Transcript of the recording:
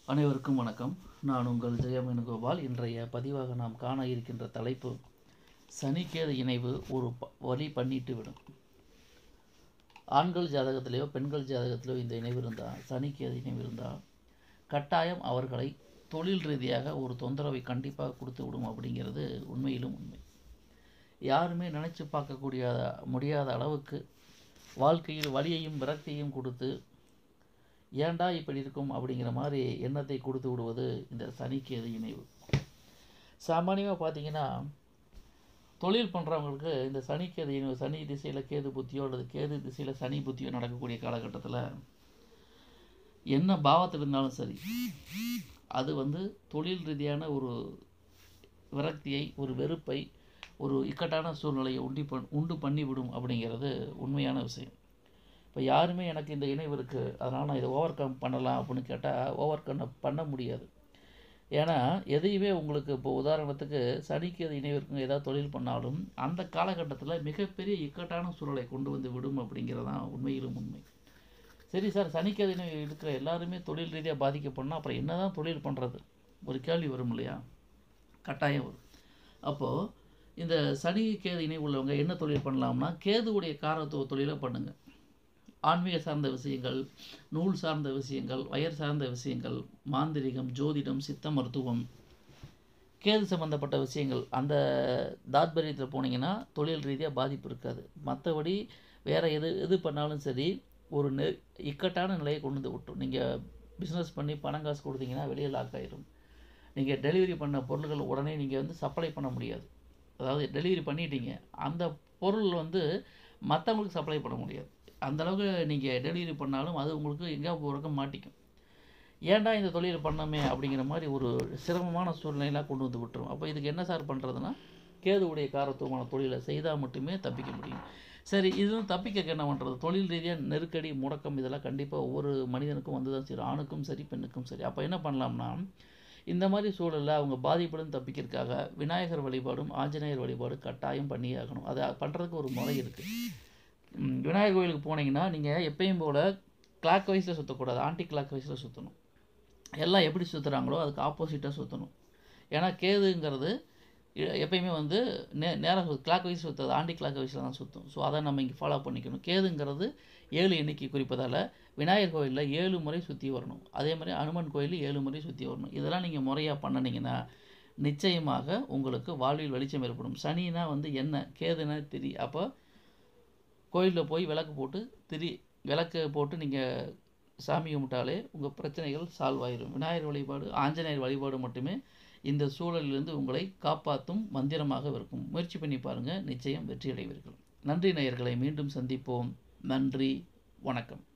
அனைவருக்கும் வணக்கம் நான் உங்கள் ஜெயமேனுகோபால் இன்றைய பதிவாக நாம் காண இருக்கின்ற தலைப்பு சனிக்கேது இணைவு ஒரு ப- வழி பண்ணிட்டு விடும் ஆண்கள் ஜாதகத்திலேயோ பெண்கள் ஜாதகத்திலேயோ இந்த இணைவு இருந்தால் சனிக்கேது இணைவு இருந்தால் கட்டாயம் அவர்களை தொழில் ரீதியாக ஒரு தொந்தரவை கண்டிப்பாக கொடுத்து விடும் அப்படிங்கிறது உண்மையிலும் உண்மை யாருமே நினச்சி பார்க்கக்கூடிய முடியாத அளவுக்கு வாழ்க்கையில் வலியையும் விரக்தியையும் கொடுத்து ஏன்டா இப்படி இருக்கும் அப்படிங்கிற மாதிரி எண்ணத்தை கொடுத்து விடுவது இந்த சனிக்கேது இணைவு சாமானியமாக பார்த்தீங்கன்னா தொழில் பண்ணுறவங்களுக்கு இந்த சனிக்கேது இணைவு சனி திசையில் கேது புத்தியோ அல்லது கேது திசையில் சனி புத்தியோ நடக்கக்கூடிய காலகட்டத்தில் என்ன பாவத்தில் இருந்தாலும் சரி அது வந்து தொழில் ரீதியான ஒரு விரக்தியை ஒரு வெறுப்பை ஒரு இக்கட்டான சூழ்நிலையை உண்டி பண் உண்டு பண்ணிவிடும் அப்படிங்கிறது உண்மையான விஷயம் இப்போ யாருமே எனக்கு இந்த இணைவு இருக்குது அதனால் நான் இதை ஓவர் கம் பண்ணலாம் அப்படின்னு கேட்டால் ஓவர் கம் பண்ண முடியாது ஏன்னா எதையுமே உங்களுக்கு இப்போ உதாரணத்துக்கு சனிக்கு அது இணைவு இருக்குங்க ஏதாவது தொழில் பண்ணாலும் அந்த காலகட்டத்தில் மிகப்பெரிய இக்கட்டான சூழலை கொண்டு வந்து விடும் அப்படிங்கிறதான் உண்மையிலும் உண்மை சரி சார் சனிக்கு அது இணைவு இருக்கிற எல்லாருமே தொழில் ரீதியாக பாதிக்கப்படணும் அப்புறம் என்ன தான் தொழில் பண்ணுறது ஒரு கேள்வி வரும் இல்லையா கட்டாயம் வரும் அப்போது இந்த சனி கேது இணை உள்ளவங்க என்ன தொழில் பண்ணலாம்னா கேதுவுடைய காரத்துவ தொழிலை பண்ணுங்கள் ஆன்மீக சார்ந்த விஷயங்கள் நூல் சார்ந்த விஷயங்கள் வயர் சார்ந்த விஷயங்கள் மாந்திரிகம் ஜோதிடம் சித்த மருத்துவம் கேது சம்பந்தப்பட்ட விஷயங்கள் அந்த தாத்பரியத்தில் போனீங்கன்னா தொழில் ரீதியாக பாதிப்பு இருக்காது மற்றபடி வேறு எது எது பண்ணாலும் சரி ஒரு நெ இக்கட்டான நிலையை கொண்டு வந்து விட்டுரும் நீங்கள் பிஸ்னஸ் பண்ணி பணம் காசு கொடுத்தீங்கன்னா வெளியே லாக் ஆயிரும் நீங்கள் டெலிவரி பண்ண பொருள்கள் உடனே நீங்கள் வந்து சப்ளை பண்ண முடியாது அதாவது டெலிவரி பண்ணிட்டீங்க அந்த பொருள் வந்து மற்றவங்களுக்கு சப்ளை பண்ண முடியாது அந்த அளவுக்கு நீங்கள் டெலிவரி பண்ணாலும் அது உங்களுக்கு எங்கேயா போகிறக்க மாட்டிக்கும் ஏன்டா இந்த தொழில் பண்ணோமே அப்படிங்கிற மாதிரி ஒரு சிரமமான சூழ்நிலையெல்லாம் கொண்டு வந்து விட்டுரும் அப்போ இதுக்கு என்ன சார் பண்ணுறதுன்னா கேதுவுடைய காரத்துவமான தொழிலை செய்தால் மட்டுமே தப்பிக்க முடியும் சரி இதுவும் தப்பிக்க என்ன பண்ணுறது தொழில் ரீதியாக நெருக்கடி முடக்கம் இதெல்லாம் கண்டிப்பாக ஒவ்வொரு மனிதனுக்கும் வந்து தான் சரி ஆணுக்கும் சரி பெண்ணுக்கும் சரி அப்போ என்ன பண்ணலாம்னா இந்த மாதிரி சூழலில் அவங்க பாதிப்புடன் தப்பிக்கிறதுக்காக விநாயகர் வழிபாடும் ஆஞ்சநேயர் வழிபாடு கட்டாயம் பண்ணியே ஆகணும் அதை பண்ணுறதுக்கு ஒரு முறை இருக்குது ம், விநாயகர் கோயிலுக்கு போனீங்கன்னா நீங்கள் எப்பயும் போல் கிளாக் வைஸில் சுற்றக்கூடாது ஆன்டி கிளாக் வைஸில் சுற்றணும் எல்லாம் எப்படி சுற்றுறாங்களோ அதுக்கு ஆப்போசிட்டாக சுற்றணும் ஏன்னா கேதுங்கிறது எ- எப்பயுமே வந்து நே நேரம் கிளாக் வைஸ் சுற்றுறது ஆன்டி கிளாக் வைஸில் தான் சுற்றும் ஸோ அதை நம்ம இங்கே ஃபாலோ பண்ணிக்கணும் கேதுங்கிறது ஏழு எண்ணிக்கை குறிப்பதால் விநாயகர் கோயிலில் ஏழு முறை சுற்றி வரணும் அதே மாதிரி அனுமன் கோயிலில் ஏழு முறை சுற்றி வரணும் இதெல்லாம் நீங்கள் முறையாக பண்ணினீங்கன்னா நிச்சயமாக உங்களுக்கு வாழ்வில் வெளிச்சம் ஏற்படும் சனினா வந்து என்ன கேதுனா திரி அப்போ கோயிலில் போய் விளக்கு போட்டு திரி விளக்கு போட்டு நீங்கள் சாமி கும்பிட்டாலே உங்கள் பிரச்சனைகள் சால்வ் ஆயிரும் விநாயகர் வழிபாடு ஆஞ்சநேயர் வழிபாடு மட்டுமே இந்த சூழலிலிருந்து உங்களை காப்பாற்றும் மந்திரமாக இருக்கும் முயற்சி பண்ணி பாருங்கள் நிச்சயம் வெற்றி அடைவீர்கள் நன்றி நேயர்களை மீண்டும் சந்திப்போம் நன்றி வணக்கம்